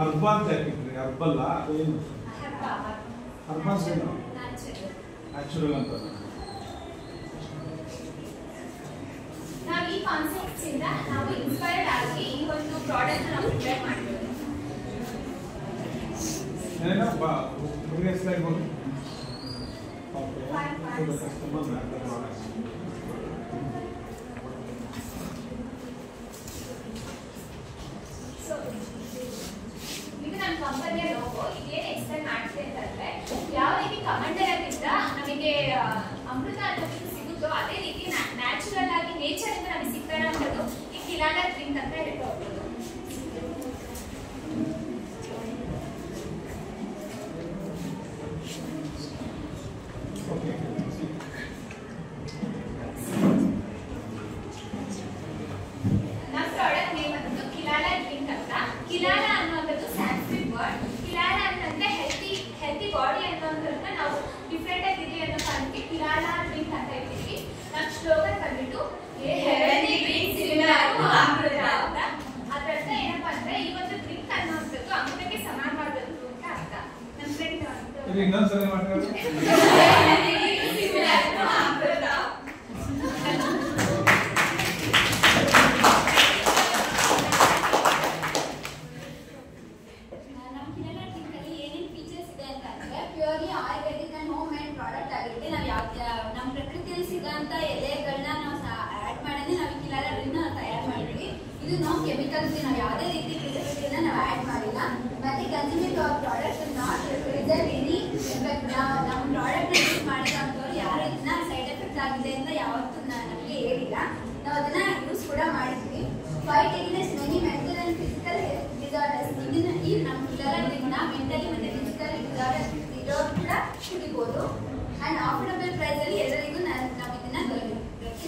ಹರ್ಬಾ ಅಂತ ಹಾಕಿದ್ರಿ ಹರ್ಬಲ್ಲ ಅದೇನು ಹರ್ಬಾಸ್ ಏನು ನ್ಯಾಚುರಲ್ ಅಂತ ನಾವು ಈ ಕಾನ್ಸೆಪ್ಟ್ಸ್ ಇಂದ ನಾವು ಇನ್ಸ್ಪೈರ್ಡ್ ಆಗಿ ಈ ಒಂದು ಪ್ರಾಡಕ್ಟ್ ನಾವು ಪ್ರಿಪೇರ್ ಮಾಡ್ತೀವಿ ಏನೇನೋ ಬಾ ಮುಂದಿನ ಸ್ಲೈಡ್ ಹೋಗಿ Fine, fine. Okay customer product so ಇದು ನಮ್ಮ ಕಂಪನಿಯ ಲೋಗೋ ಇದೇನು ಎಕ್ಸ್ಪ್ಲೇನ್ ಮಾಡ್ತಿದೆ ಅಂತಂದ್ರೆ ಯಾವ ರೀತಿ ಕಮಂಡಲದಿಂದ ನಮಗೆ ಆ, ಅಮೃತ ಅನ್ನೋದು ಸಿಗುತ್ತೋ ಅದೇ ರೀತಿ ನ್ಯಾಚುರಲ್ ಆಗಿ ನೇಚರ್ ಇಂದ ನಮಗೆ ಸಿಗ್ತಾ ಇರೋಂಥದ್ದು ಈ ಕಿಲಾಲ ಡ್ರಿಂಕ್ ಅಂತ ಹೇಳ್ಬೋದು ಓಕೆ ನಮ್ಮ ಪ್ರಾಡಕ್ಟ್ ನೇಮ್ ಅನ್ನೋದು ಕಿಲಾಲ ಡ್ರಿಂಕ್ ಅಂತ ಕಿಲಾಲ ಅನ್ನುವಂಥದ್ದು ಸ್ಯಾನ್ಸ್ಕ್ರಿಟ್ ವರ್ಡ್ ಕಿಲಾಲ ಅಂತಂದ್ರೆ ಹೆಲ್ತಿ ಹೆಲ್ತಿ ಬಾಡಿ ಅನ್ನೋದನ್ನ ನಾವು ಡಿಫ್ರೆಂಟ್ ಆಗಿರ್ಲಿ ಅನ್ನೋ ಕಾರಣಕ್ಕೆ ಕಿಲಾಲ ಡ್ರಿಂಕ್ ಅಂತ ಇರ್ತೀವಿ ನಮ್ಮ ಸ್ಲೋಗನ್ ಬಂದ್ಬಿಟ್ಟು ಹೆಲ್ತಿ ಡ್ರಿಂಕ್ ಸಿಮಿಲರ್ ಅಮೃತ ಅಂತ ಅದ್ರ ಅರ್ಥ ಏನಪ್ಪಾ ಅಂದ್ರೆ ಈ ಒಂದು ಡ್ರಿಂಕ್ ಅನ್ನುವಂಥದ್ದು ಅಮೃತಕ್ಕೆ ಸಮಾನವಾದದ್ದು ಅಂತ ಅರ್ಥ ನಮ್ಮ ಫ್ರೆಂಡ್ ಇದು ಇನ್ನೊಂದ್ಸಲ ಮಾಡ್ತಾರೆ ಸಿಮಿಲರ್ ಅಮೃತ ನಮ್ಮ ಕಿರಣ ಟಿಂಕಲ್ಲಿ ಏನೇನು ಫೀಚರ್ಸ್ ಇದೆ ಅಂತ ಅಂದ್ರೆ purely Ayurvedic and homemade product ಆಗಿರುತ್ತೆ ನಾವು ಯಾವ ನಮ್ಮ ಪ್ರಕೃತಿಯಲ್ಲಿ ಸಿಗೋಂಥ ಎಲೆಗಳನ್ನ ನಾವು ಆ್ಯಡ್ ಮಾಡೇ ನಾವು ಈ ಕಿಲಾರ ಡ್ರಿಂಕ್ನ ತಯಾರು ಮಾಡಿದ್ವಿ ಇದು ನೋ ಕೆಮಿಕಲ್ಸ್ ನಾವು ಯಾವುದೇ ರೀತಿ ಪ್ರಿಸರ್ವೇಟಿವ್ನ ನಾವು ಆ್ಯಡ್ ಮಾಡಿಲ್ಲ ಮತ್ತೆ consuming our product not reserve any effect ನಾವು ನಮ್ಮ ಪ್ರಾಡಕ್ಟ್ನ ಯೂಸ್ ಮಾಡಿದಂಥವ್ರು ಯಾರು ಇದನ್ನ ಸೈಡ್ ಎಫೆಕ್ಟ್ ಆಗಿದೆ ಅಂತ ಯಾವತ್ತೂ ನ- ನಮಗೆ ಹೇಳಿಲ್ಲ ನಾವು ಅದನ್ನ ಯೂಸ್ ಕೂಡ ಮಾಡಿದ್ವಿ fight against many mental and physical health disorders ಇದನ್ನ ಈ ನಮ್ಮ ಕಿಲಾರನ್ನ ಮೆಂಟಲಿ ಮತ್ತೆ ಫಿಸಿಕಲ್ ಡಿಸಾರ್ಡರ್ಸ್ ಇರೋರು ಕೂಡ ಕುಡಿಬೋದು ಅಂಡ್ ಆಫರ್ಡಬಲ್ ಪ್ರೈಸ್ ಅಲ್ಲಿ ಎಲ್ಲರಿಗೂ ನಾನು ನಾವು ಇದನ್ನ ದೊರಕಿಸ್ಕೊಡ್ತೀವಿ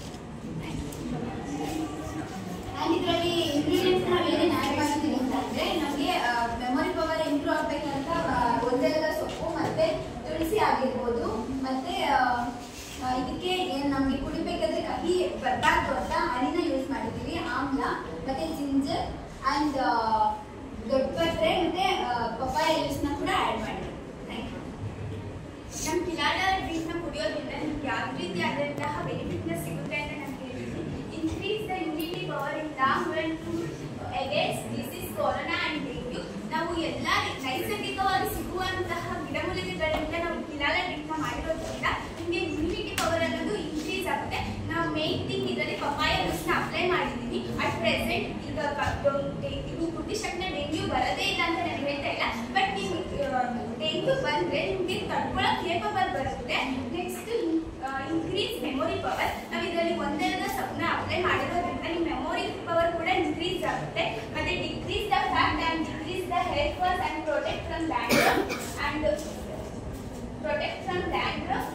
ಅಂಡ್ ಇದರಲ್ಲಿ ಇಂಗ್ರೀಡಿಯೆಂಟ್ಸ್ ನಾವು ಏನೇನು ಆ್ಯಡ್ ಮಾಡಿದ್ದೀವಿ ಅಂತಂದ್ರೆ ನಮಗೆ ಮೆಮೊರಿ ಪವರ್ ಇಂಪ್ರೂವ್ ಆಗ್ಬೇಕಂತ ಒಂದೆಲಗ ಸೊಪ್ಪು ಮತ್ತೆ ತುಳಸಿ ಆಗಿರ್ಬೋದು ಮತ್ತೆ ಆ, ಆ, ಇದಕ್ಕೆ ಏನು ನಮಗೆ ಕುಡಿಬೇಕಾದ್ರೆ ಕಹಿ ಬರಬಾರ್ದು ಅಂತ ಹನಿನ ಯೂಸ್ ಮಾಡಿದ್ದೀವಿ ಆಮ್ಲ ಮತ್ತೆ ಜಿಂಜರ್ ಅಂಡ್ ದೊಡ್ಡಪತ್ರೆ ಮತ್ತೆ ಪಪ್ಪಾಯ ಜ್ಯೂಸ್ನ ಕೂಡ ಆ್ಯಡ್ ಮಾಡಿದ್ದೀವಿ ಥ್ಯಾಂಕ್ ಯು ನಮ್ಮ ಕಿಲಾಡ ಡ್ರಿಂಕ್ನ ಕುಡಿಯೋದ್ರಿಂದ ನಿಮ್ಗೆ ಯಾವ ರೀತಿ ಆದಂತಹ ಬೆನಿಫಿಟ್ನ ಸಿಗುತ್ತೆ ಅಂತ ನಾನು ಹೇಳ್ತೀನಿ increase the immunity power in long run to against disease corona and dengue ನಾವು ಎಲ್ಲ ನೈಸರ್ಗಿಕವಾಗಿ ಸಿಗುವಂತಹ ಗಿಡಮೂಲಿಕೆಗಳಿಂದ ನಾವು ಕಿಲಾಲ ಡ್ರಿಂಕ್ನ ಮಾಡಿರೋದ್ರಿಂದ ನಿಮಗೆ ಇಮ್ಯುನಿಟಿ ಪವರ್ ಅನ್ನೋದು ಇನ್ಕ್ರೀಸ್ ಆಗುತ್ತೆ ನಾವು ಮೇನ್ ಥಿಂಗ್ ಇದರಲ್ಲಿ ಪಪ್ಪಾಯ ಜ್ಯೂಸ್ನ ಅಪ್ಲೈ ಮಾಡಿದ್ದೀನಿ ಅಟ್ ಪ್ರೆಸೆಂಟ್ ಈಗ ಕ- ಡೆ- ಇದು ಕುಟಿಶಕ್ನ ಡೆಂಗ್ಯೂ ಬರೋದೇ ಇಲ್ಲ ಅಂತ ನಾನು ಹೇಳ್ತಾ ಇಲ್ಲ ಬಟ್ ನೀವು ಡೆಂಗ್ಯೂ ಬಂದ್ರೆ ನಿಮಗೆ ತಡ್ಕೊಳ್ಳೋಕೆ ಕೇಪಬಲ್ ಬರುತ್ತೆ ನೆಕ್ಸ್ಟ್ ಇನ್ಕ್ರೀಸ್ ಮೆಮೊರಿ ಪವರ್ ನಾವು ಇದರಲ್ಲಿ ಒಂದೆರಡು ಸಪ್ನ ಅಪ್ಲೈ ಮಾಡಿರೋದ್ರಿಂದ ನಿಮ್ಮ ಮೆಮೊರಿ ಪವರ್ ಕೂಡ ಇನ್ಕ್ರೀಸ್ ಆಗುತ್ತೆ ಮತ್ತೆ decrease the fact and decrease the hair falls and protect from dandruff and protect from dandruff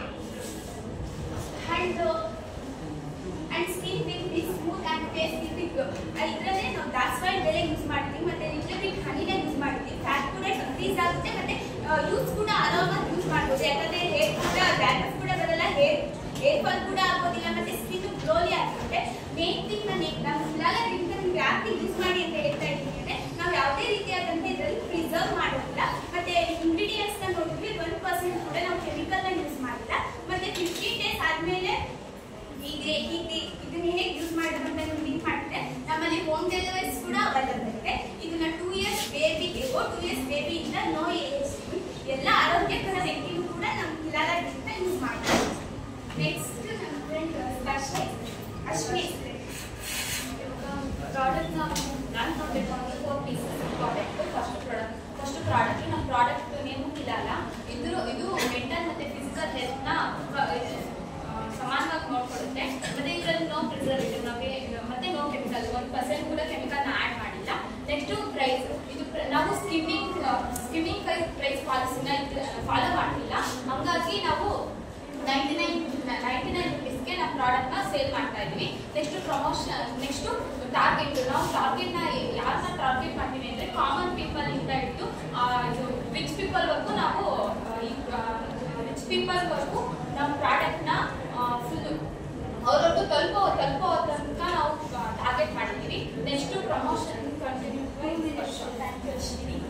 and and skin will be smooth and tasty big ಇದರಲ್ಲೇ ನಾವು ದಾಸವಾಳ ಬೆಳೆ ಯೂಸ್ ಮಾಡ್ತೀವಿ ಮತ್ತೆ ಲಿಟಲ್ ಬಿಟ್ ಹನಿನ ಯೂಸ್ ಮಾಡ್ತೀವಿ ಫ್ಯಾಟ್ ಕೂಡ ಡಿಕ್ರೀಸ್ ಆಗುತ್ತೆ ಮತ್ತೆ ಯೂಸ್ ಕೂಡ ಆರಾಮಾಗಿ ಯೂಸ್ ಮಾಡ್ಬೋದು ಯಾಕಂದ್ರೆ ಹೇರ್ ಕೂಡ ಡ್ಯಾನ್ಸ್ ಕೂಡ ಬರಲ್ಲ ಹೇರ್ ಹೇರ್ ಫಾಲ್ ಕೂಡ ಆಗೋದಿಲ್ಲ ಮತ್ತೆ ಸ್ಕಿನ್ ಗ್ಲೋಲಿ ಆಗಿರುತ್ತೆ ಮೇನ್ ಥಿಂಗ್ ನಾನು ನಮ್ಮ ಇಲ್ಲಾಲ ಡ್ರಿಂಕ್ ನೀವು ಯಾಕೆ ಯೂಸ್ ಮಾಡಿ ಅಂತ ಹೇಳ್ತಾ ಇದ್ದೀನಿ ಅಂದ್ರೆ ನಾವು ಯಾವುದೇ ರೀತಿಯಾದಂಥ ಇದರಲ್ಲಿ ಪ್ರಿಸರ್ವ್ ಮಾಡೋದಿಲ್ಲ ಮತ್ತೆ ಇಂಗ್ರೀಡಿಯೆಂಟ್ಸ್ ನ ನೋಡಿದ್ವಿ ಒನ್ ಪರ್ಸೆಂಟ್ ಕೂಡ ನಾವು ಕೆಮಿಕಲ್ ನ ಯೂಸ್ ಮಾಡಿಲ್ಲ ಮತ್ತೆ ಫಿಫ್ಟೀನ್ ಡೇಸ್ ಆದ್ಮೇಲೆ ಈಗ ಈಗ ಇದನ್ನ ಹೇಗೆ ಯೂಸ್ ಮಾಡೋದು ಅಂತ ನಿಮ್ಗೆ ಲಿಂಕ್ ಮಾಡಿದ್ರೆ ನಮ್ಮಲ್ಲಿ ಹೋಮ್ ಡೆಲಿವರೀಸ್ ಕೂಡ ಅವೈಲಬಲ್ ಇದೆ ಇದನ್ನ ಟೂ ಇಯರ್ಸ್ ಬೇಬಿಗೆ ಟೂ ಇಯರ್ಸ್ ಬೇಬಿಯಿಂದ ನೋ ಏಜ್ ಎಲ್ಲ ಆರೋಗ್ಯಕರ ವ್ಯಕ್ತಿಗೂ ಕೂಡ ನಮ್ಮ ಕಿಲಾಲ ಡ್ರಿಂಕ್ನ ಯೂಸ್ ಮಾಡ್ತಾರೆ ನೆಕ್ಸ್ಟ್ ನಮ್ಮ ಫ್ರೆಂಡ್ ಅಶ್ವಿನಿ ಅಶ್ವಿನಿ ಪ್ರಾಡಕ್ಟ್ ನಾವು ನಾನು ನೋಡಬೇಕು ಅಂದ್ರೆ four pieces product first product first product ನಮ್ಮ ಪ್ರಾಡಕ್ಟ್ ನೇಮು ಕಿಲಾಲ ಇದ್ರ ಇದು ಮೆಂಟಲ್ ಮತ್ತೆ ಫಿಸಿಕಲ್ ಹೆಲ್ತ್ನ ಸಮಾನವಾಗಿ ನೋಡ್ಕೊಡುತ್ತೆ ಮತ್ತೆ ಇದರಲ್ಲಿ ನೋ ಪ್ರಿಸರ್ವೇಟಿವ್ ನಮಗೆ ಮತ್ತೆ ನೋ ಕೆಮಿಕಲ್ ಒಂದು ಪರ್ಸೆಂಟ್ ಕೂಡ ಕೆಮಿಕಲ್ನ ಆ್ಯಡ್ ಮಾಡಿಲ್ಲ ನೆಕ್ಸ್ಟು ಪ್ರೈಸ್ ಇದು ಪ್ರ- ನಾವು ಸ್ಕಿಮ್ಮಿಂಗ್ ಸ್ಕಿಮ್ಮಿಂಗ್ ಪ್ರೈಸ್ ಪಾಲಿಸಿನ ಫಾಲೋ ಮಾಡಲಿಲ್ಲ ಹಂಗಾಗಿ ನಾವು ನೈಂಟಿ ನೈನ್ ನೈಂಟಿ ನೈನ್ ರುಪೀಸ್ಗೆ ನಮ್ಮ ಪ್ರಾಡಕ್ಟ್ನ ಸೇಲ್ ಮಾಡ್ತಾ ಇದ್ವಿ ನೆಕ್ಸ್ಟ್ ಪ್ರಮೋಷನ್ ನೆಕ್ಸ್ಟ್ ಟಾರ್ಗೆಟ್ ನಾವು ಟಾರ್ಗೆಟ್ನ ಯಾರನ್ನ ಟಾರ್ಗೆಟ್ ಮಾಡ್ತೀವಿ ಅಂದರೆ ಕಾಮನ್ ಪೀಪಲ್ ಇಂದ ಹಿಡಿದು ಆ, ಇದು ರಿಚ್ ಪೀಪಲ್ವರೆಗೂ ನಾವು ರಿಚ್ ಪೀಪಲ್ವರೆಗೂ ನಮ್ಮ ಪ್ರಾಡಕ್ಟ್ನ ಫುಲ್ ಅವ್ರವ್ರಿಗೂ ತಲುಪೋ ತಲುಪೋ ತನಕ ನಾವು ಟಾರ್ಗೆಟ್ ಮಾಡಿದ್ದೀವಿ next promotion continue thank you Ashwini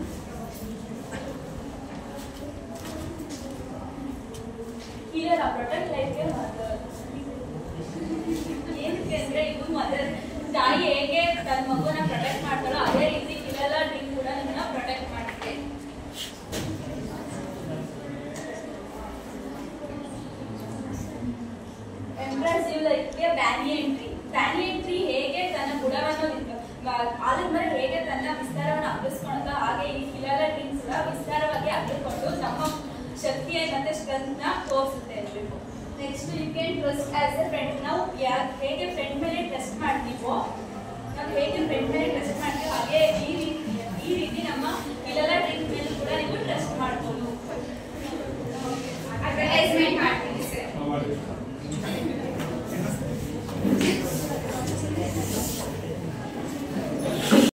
ಇಲ್ಲ ಪ್ರೊಟೆಕ್ಟ್ ಲೈಫ್ಗೆ ಮದರ್ ಏನಕ್ಕೆ ಅಂದ್ರೆ ಇದು ಮದರ್ ತಾಯಿ ಹೇಗೆ ತನ್ನ ಮಗುನ ಪ್ರೊಟೆಕ್ಟ್ ಮಾಡ್ತಾರೋ ಅದೇ ರೀತಿ ಇವೆಲ್ಲ ಡ್ರಿಂಕ್ ಕೂಡ ನಿಮ್ಮನ್ನ ಪ್ರೊಟೆಕ್ಟ್ ಮಾಡುತ್ತೆ ಎಂಪ್ರೆಸಿವ್ ಲೈಫ್ಗೆ ಬ್ಯಾನಿಯನ್ ಟ್ರೀ ಬ್ಯಾನಿಯನ್ ಟ್ರೀ ಹೇಗೆ ತನ್ನ ಬುಡವನ್ನು ವ- ಆಲದ ಮರ ಹೇಗೆ ತನ್ನ ವಿಸ್ತಾರವನ್ನು ಹಬ್ಬಿಸ್ಕೊಳುತ್ತೋ ಹಾಗೆ ಈ ಕಿಲಾಲ ಡ್ರಿಂಕ್ಸ್ ಕೂಡ ವಿಸ್ತಾರವಾಗಿ ಹಬ್ಬಿಕೊಂಡು ನಮ್ಮ ಶಕ್ತಿಯ ಮತ್ತೆ ಸ್ಟ್ರೆಂತ್ ನ ತೋರಿಸುತ್ತೆ ಎಲ್ರಿಗೂ next you can trust us a friend ನಾವು ಯಾರು ಹೇಗೆ ಫ್ರೆಂಡ್ ಮೇಲೆ ಟ್ರಸ್ಟ್ ಮಾಡ್ತೀವೋ ನಾವು ಹೇಗೆ ಫ್ರೆಂಡ್ ಮೇಲೆ ಟ್ರಸ್ಟ್ ಮಾಡ್ತೀವೋ ಹಾಗೆ ಈ ರೀತಿ ಈ ರೀತಿ ನಮ್ಮ ಕಿಲಾಲ ಡ್ರಿಂಕ್ ಮೇಲೆ ಕೂಡ ನೀವು ಟ್ರಸ್ಟ್ ಮಾಡ್ಬೋದು